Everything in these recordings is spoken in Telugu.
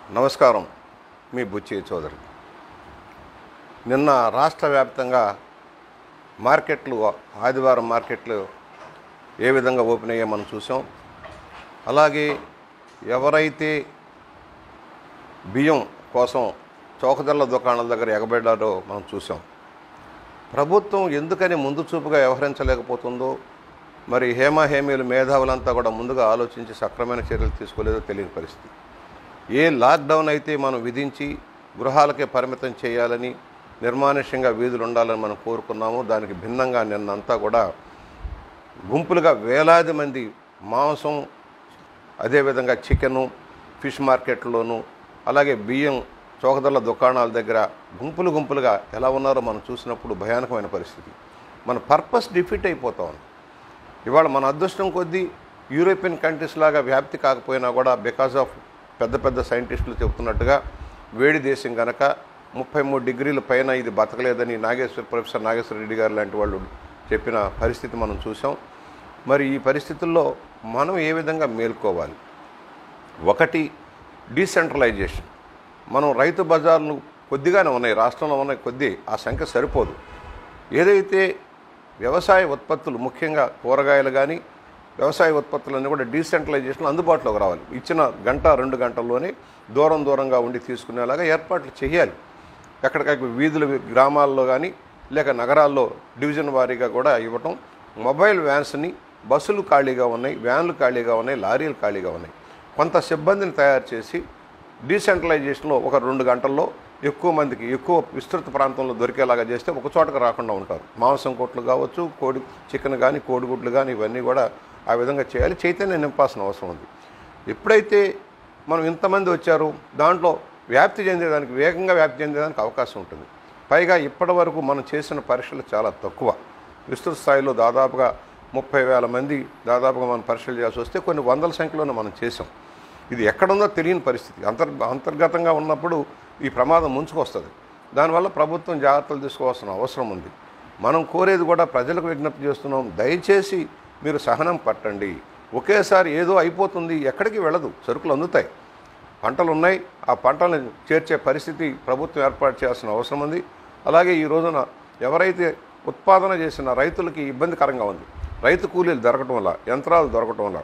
నమస్కారం మీ బుచ్చి చౌదరి నిన్న రాష్ట్ర వ్యాప్తంగా మార్కెట్లు ఆదివారం మార్కెట్లు ఏ విధంగా ఓపెన్ అయ్యాయో మనం చూసాం అలాగే ఎవరైతే బియ్యం కోసం చౌకధరల దుకాణాల దగ్గర ఎగబడ్డారో మనం చూసాం ప్రభుత్వం ఎందుకని ముందు చూపుగా వ్యవహరించలేకపోతుందో మరి హేమ హేమీలు మేధావులంతా కూడా ముందుగా ఆలోచించి సక్రమైన చర్యలు తీసుకోలేదో తెలియని పరిస్థితి ఏ లాక్డౌన్ అయితే మనం విధించి గృహాలకే పరిమితం చేయాలని నిర్మానుష్యంగా వీధులు ఉండాలని మనం కోరుకున్నామో దానికి భిన్నంగా నిన్నంతా కూడా గుంపులుగా వేలాది మంది మాంసం అదేవిధంగా చికెను ఫిష్ మార్కెట్లోను అలాగే బియ్యం చౌకధరల దుకాణాల దగ్గర గుంపులు గుంపులుగా ఎలా ఉన్నారో మనం చూసినప్పుడు భయానకమైన పరిస్థితి మన పర్పస్ డిఫీట్ అయిపోతా ఉంది ఇవాళ మన అదృష్టం కొద్దీ యూరోపియన్ కంట్రీస్ లాగా వ్యాప్తి కాకపోయినా కూడా బికాస్ ఆఫ్ పెద్ద పెద్ద సైంటిస్టులు చెబుతున్నట్టుగా వేడి దేశం గనక ముప్పై మూడు డిగ్రీల పైన ఇది బతకలేదని నాగేశ్వర ప్రొఫెసర్ నాగేశ్వర రెడ్డి గారు లాంటి వాళ్ళు చెప్పిన పరిస్థితి మనం చూసాం మరి ఈ పరిస్థితుల్లో మనం ఏ విధంగా మేల్కోవాలి ఒకటి డీసెంట్రలైజేషన్ మనం రైతు బజార్లు కొద్దిగానే ఉన్నాయి రాష్ట్రంలో ఉన్నాయి కొద్ది ఆ సంఖ్య సరిపోదు ఏదైతే వ్యవసాయ ఉత్పత్తులు ముఖ్యంగా కూరగాయలు కానీ వ్యవసాయ ఉత్పత్తులన్నీ కూడా డీసెంట్రలైజేషన్ అందుబాటులోకి రావాలి ఇచ్చిన గంట రెండు గంటల్లోనే దూరం దూరంగా ఉండి తీసుకునేలాగా ఏర్పాట్లు చేయాలి ఎక్కడికక్కడ వీధుల గ్రామాల్లో కానీ లేక నగరాల్లో డివిజన్ వారీగా కూడా ఇవ్వటం మొబైల్ వ్యాన్స్ని బస్సులు ఖాళీగా ఉన్నాయి వ్యాన్లు ఖాళీగా ఉన్నాయి లారీలు ఖాళీగా ఉన్నాయి కొంత సిబ్బందిని తయారు చేసి డీసెంట్రలైజేషన్లో ఒక రెండు గంటల్లో ఎక్కువ మందికి ఎక్కువ విస్తృత ప్రాంతంలో దొరికేలాగా చేస్తే ఒక చోటకు రాకుండా ఉంటారు మాంసం కొట్లు కావచ్చు కోడి చికెన్ కానీ కోడిగుడ్లు కానీ ఇవన్నీ కూడా ఆ విధంగా చేయాలి చైతన్యం నింపాల్సిన అవసరం ఉంది ఎప్పుడైతే మనం ఇంతమంది వచ్చారు దాంట్లో వ్యాప్తి చెందేదానికి వేగంగా వ్యాప్తి చెందేదానికి అవకాశం ఉంటుంది పైగా ఇప్పటి వరకు మనం చేసిన పరీక్షలు చాలా తక్కువ విస్తృత స్థాయిలో దాదాపుగా ముప్పై వేల మంది దాదాపుగా మనం పరీక్షలు చేయాల్సి వస్తే కొన్ని వందల సంఖ్యలోనే మనం చేసాం ఇది ఎక్కడుందో తెలియని పరిస్థితి అంతర్ అంతర్గతంగా ఉన్నప్పుడు ఈ ప్రమాదం ముంచుకొస్తుంది దానివల్ల ప్రభుత్వం జాగ్రత్తలు తీసుకోవాల్సిన అవసరం ఉంది మనం కోరేది కూడా ప్రజలకు విజ్ఞప్తి చేస్తున్నాం దయచేసి మీరు సహనం పట్టండి ఒకేసారి ఏదో అయిపోతుంది ఎక్కడికి వెళ్ళదు సరుకులు అందుతాయి పంటలు ఉన్నాయి ఆ పంటలను చేర్చే పరిస్థితి ప్రభుత్వం ఏర్పాటు చేయాల్సిన అవసరం ఉంది అలాగే ఈ రోజున ఎవరైతే ఉత్పాదన చేసిన రైతులకి ఇబ్బందికరంగా ఉంది రైతు కూలీలు దొరకటం వల్ల యంత్రాలు దొరకటం వల్ల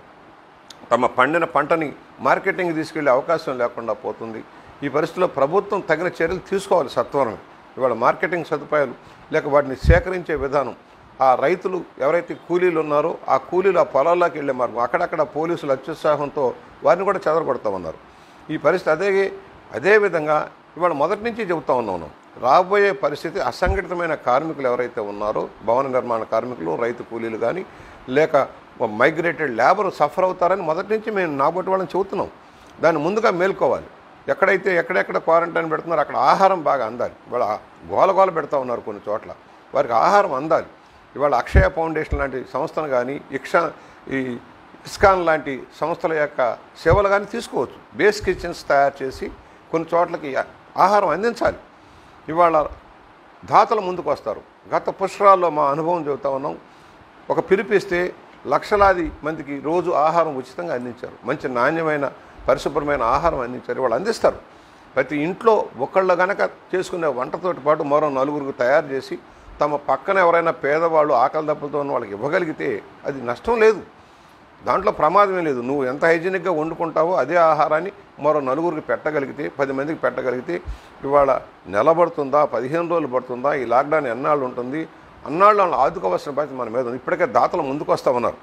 తమ పండిన పంటని మార్కెటింగ్ తీసుకెళ్లే అవకాశం లేకుండా పోతుంది ఈ పరిస్థితిలో ప్రభుత్వం తగిన చర్యలు తీసుకోవాలి సత్వరం ఇవాళ మార్కెటింగ్ సదుపాయాలు లేక వాటిని సేకరించే విధానం ఆ రైతులు ఎవరైతే కూలీలు ఉన్నారో ఆ కూలీలు ఆ పొలాల్లోకి వెళ్ళే మార్గం అక్కడక్కడ పోలీసులు అత్యుత్సాహంతో వారిని కూడా చెదరగొడతా ఉన్నారు ఈ పరిస్థితి అదే అదేవిధంగా ఇవాళ మొదటి నుంచి చెబుతా ఉన్నాను రాబోయే పరిస్థితి అసంఘటితమైన కార్మికులు ఎవరైతే ఉన్నారో భవన నిర్మాణ కార్మికులు రైతు కూలీలు కానీ లేక మైగ్రేటెడ్ లేబర్ సఫర్ అవుతారని మొదటి నుంచి మేము నాబట్టి వాళ్ళని చెబుతున్నాం దాన్ని ముందుగా మేల్కోవాలి ఎక్కడైతే ఎక్కడెక్కడ క్వారంటైన్ పెడుతున్నారో అక్కడ ఆహారం బాగా అందాలి ఇవాళ గోల గోల పెడతా ఉన్నారు కొన్ని చోట్ల వారికి ఆహారం అందాలి ఇవాళ అక్షయ ఫౌండేషన్ లాంటి సంస్థను కానీ ఇక్ష ఈ ఇస్కాన్ లాంటి సంస్థల యొక్క సేవలు కానీ తీసుకోవచ్చు బేస్ కిచెన్స్ తయారు చేసి కొన్ని చోట్లకి ఆహారం అందించాలి ఇవాళ దాతలు ముందుకు వస్తారు గత పుష్కరాల్లో మా అనుభవం చెబుతా ఉన్నాం ఒక పిలిపిస్తే లక్షలాది మందికి రోజు ఆహారం ఉచితంగా అందించారు మంచి నాణ్యమైన పరిశుభ్రమైన ఆహారం అందించారు వాళ్ళు అందిస్తారు ప్రతి ఇంట్లో ఒకళ్ళు గనక చేసుకునే వంటతోటి పాటు మరో నలుగురికి తయారు చేసి తమ పక్కన ఎవరైనా పేదవాళ్ళు ఆకలి దెబ్బలతో ఉన్న వాళ్ళకి ఇవ్వగలిగితే అది నష్టం లేదు దాంట్లో ప్రమాదమే లేదు నువ్వు ఎంత హైజీనిక్గా వండుకుంటావో అదే ఆహారాన్ని మరో నలుగురికి పెట్టగలిగితే పది మందికి పెట్టగలిగితే ఇవాళ నెలబడుతుందా పదిహేను రోజులు పడుతుందా ఈ లాక్డౌన్ ఎన్నాళ్ళు ఉంటుంది అన్నాళ్ళు వాళ్ళని ఆదుకోవాల్సిన బాధ్యత మన మీద ఉంది ఇప్పటికే దాతలు ముందుకు వస్తూ ఉన్నారు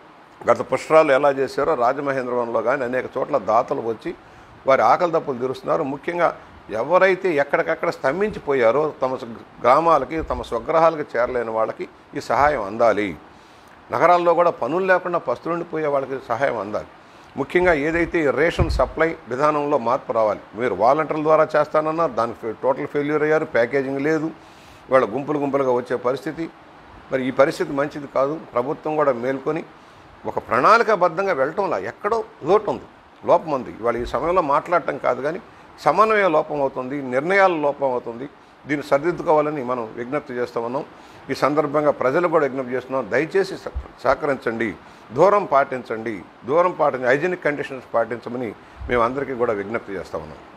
గత పుష్కరాలు ఎలా చేశారో రాజమహేంద్రవరంలో కానీ అనేక చోట్ల దాతలు వచ్చి వారి ఆకలి దప్పులు తీరుస్తున్నారు ముఖ్యంగా ఎవరైతే ఎక్కడికక్కడ స్తంభించిపోయారో తమ గ్రామాలకి తమ స్వగ్రహాలకి చేరలేని వాళ్ళకి ఈ సహాయం అందాలి నగరాల్లో కూడా పనులు లేకుండా పస్తులుండిపోయే వాళ్ళకి సహాయం అందాలి ముఖ్యంగా ఏదైతే ఈ రేషన్ సప్లై విధానంలో మార్పు రావాలి మీరు వాలంటీర్ల ద్వారా చేస్తానన్నారు దానికి టోటల్ ఫెయిల్యూర్ అయ్యారు ప్యాకేజింగ్ లేదు వాళ్ళ గుంపులు గుంపులుగా వచ్చే పరిస్థితి మరి ఈ పరిస్థితి మంచిది కాదు ప్రభుత్వం కూడా మేల్కొని ఒక ప్రణాళికాబద్ధంగా వెళ్ళటంలా ఎక్కడో లోటు ఉంది లోపం ఉంది ఇవాళ ఈ సమయంలో మాట్లాడటం కాదు కానీ సమన్వయ లోపం అవుతుంది నిర్ణయాల లోపం అవుతుంది దీన్ని సరిదిద్దుకోవాలని మనం విజ్ఞప్తి చేస్తూ ఉన్నాం ఈ సందర్భంగా ప్రజలు కూడా విజ్ఞప్తి చేస్తున్నాం దయచేసి సహ- సహకరించండి దూరం పాటించండి దూరం పాటించి హైజీనిక్ కండిషన్స్ పాటించమని మేము అందరికీ కూడా విజ్ఞప్తి చేస్తా ఉన్నాం